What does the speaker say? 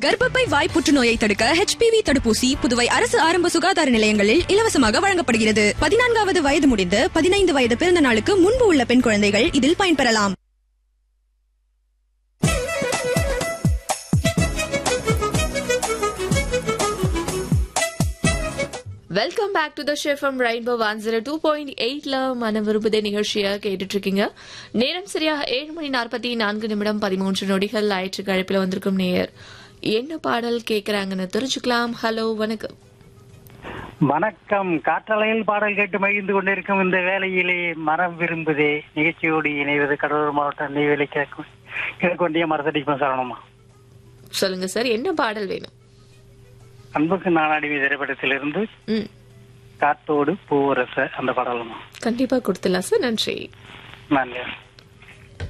கர்ப்பப்பை வாய் புற்றுநோயை தடுக்க ஹெச்பிவி தடுப்பூசி புதுவை அரசு ஆரம்ப சுகாதார நிலையங்களில் இலவசமாக வழங்கப்படுகிறது பதினான்காவது வயது முடிந்து பதினைந்து வயது பிறந்த நாளுக்கு முன்பு உள்ள பெண் குழந்தைகள் இதில் பயன்பெறலாம் வெல்கம் பேக் டு த ஷெஃபம் rainbow one zero two point எயிட்ல மன விரும்புதே நிகழ்ச்சியை கேட்டுட்டு இருக்கீங்க நேரம் சரியாக ஏழு மணி நாற்பத்தி நான்கு நிமிடம் பதிமூன்று நொடிகள் ஞாயிற்று அழைப்பில் வந்திருக்கும் நேயர் என்ன பாடல் கேட்கறாங்கன்னு தெரிஞ்சுக்கலாம் ஹலோ வணக்கம் வணக்கம் காற்றலையில் பாடல் கேட்டு மகிழ்ந்து கொண்டிருக்கும் இந்த வேளையிலே மரம் விரும்புதே நிகழ்ச்சியோடு இணைவது கடலூர் மாவட்டம் நெய்வேலி கிழக்கு கிழக்கொண்டிய மரத்தடிக்கும் சரணமா சொல்லுங்க சார் என்ன பாடல் வேணும் அன்புக்கு நானாடிமை திரைப்படத்திலிருந்து ம் காத்தோடு பூவரச அந்த பாடலுமா கண்டிப்பா கொடுத்துடலாம் சார் நன்றி நன்றி